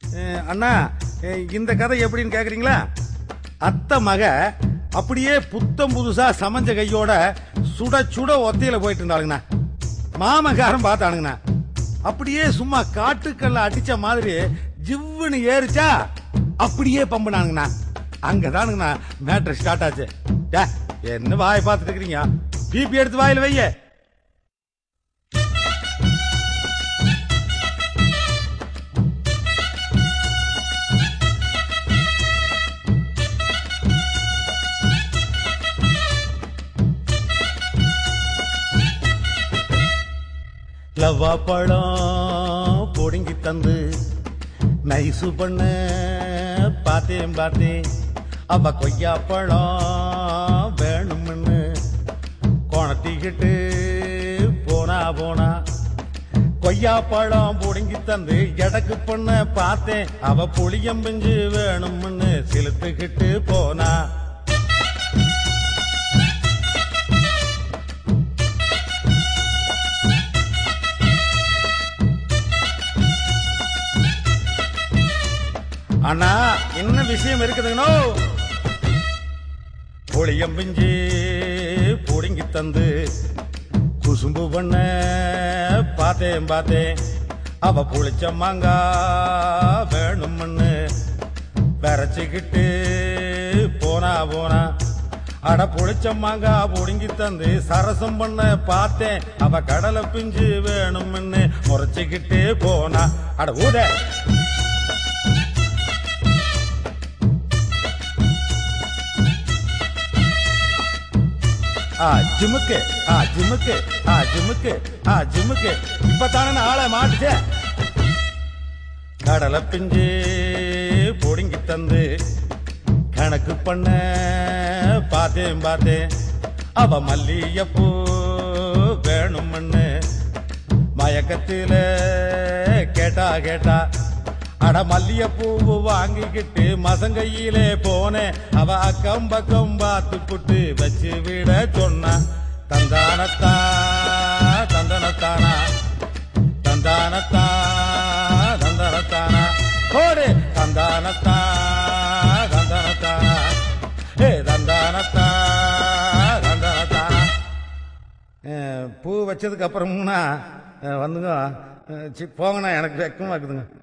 அஹ், அண்ணா அஹ், இந்த கதை எப்படின்னு கேக்குறீங்களா அத்தை மக அப்படியே புத்தம் புதுசா சமைஞ்ச கையோட சுட சுட ஒத்தையில போயிட்டு இருந்தாளுங்கண்ணா மாமக்காரன் பார்த்தானுங்கண்ணா அப்படியே சும்மா காட்டுக்கல்ல அடிச்ச மாதிரி ஜிவ்வுன்னு ஏறிச்சா அப்படியே பம்புனானுங்கண்ணா அங்கதானுங்கண்ணா மேட்ரு ஸ்டார்ட் ஆச்சு டே, என்ன வாயை பார்த்துட்டு இருக்கிறீங்க பிபி எடுத்து வாயில வைய லவ்வா பழம் பொடுங்கி தந்து நைசு பண்ண பார்த்தேன் பார்த்தேன் அவ கொய்யா பழம் வேணும்னு கோணத்திக்கிட்டு போனா போனா கொய்யா பழம் புடுங்கி தந்து எடக்கு பண்ண பார்த்தேன் அவ புளியம்பிஞ்சு வேணும்னு செலுத்துக்கிட்டு போனா அண்ணா என்ன விஷயம் இருக்குதுங்கண்ணோ புளியம் பிஞ்சு புடுங்கி தந்து குசும்பு பண்ண பார்த்தேன் பார்த்தேன் அவ புளிச்ச மாங்கா வேணும்னு விரைச்சிக்கிட்டு போனா போனா அட புளிச்ச மாங்கா புடுங்கி தந்து சரசம் பண்ண பார்த்தேன் அவ கடலை பிஞ்சு வேணும்னு முறைச்சிக்கிட்டு போனா அட ஊத ஆ ஜிமுக்கு ஆ ஜிமுக்கு ஆ ஜிமுக்கு ஆ ஜிமுக்கு இப்பதானே நான் ஆளை மாட்டுச்சே கடலை பிஞ்சு பொடுங்கி தந்து கணக்கு பண்ண பார்த்தேன் பார்த்தேன் அவ மல்லியப்பூ வேணும்னு மயக்கத்தில கேட்டா கேட்டா அட மல்லியப்பூவு வாங்கிக்கிட்டு மசங்கையிலே போனேன் அவ அக்கம் பக்கம் பார்த்து புட்டு வச்சு விட சொன்னா தந்தானத்தா தந்தனத்தானா தந்தானத்தா தந்தனத்தானா போடு தந்தானத்தா தந்தனத்தானா ஏ தந்தானத்தா தந்தனத்தானா அஹ், பூ வச்சதுக்கு அப்புறம்னா அஹ், வந்துங்க அஹ், சி, போங்கண்ணா எனக்கு வெக்கமா இருக்குதுங்க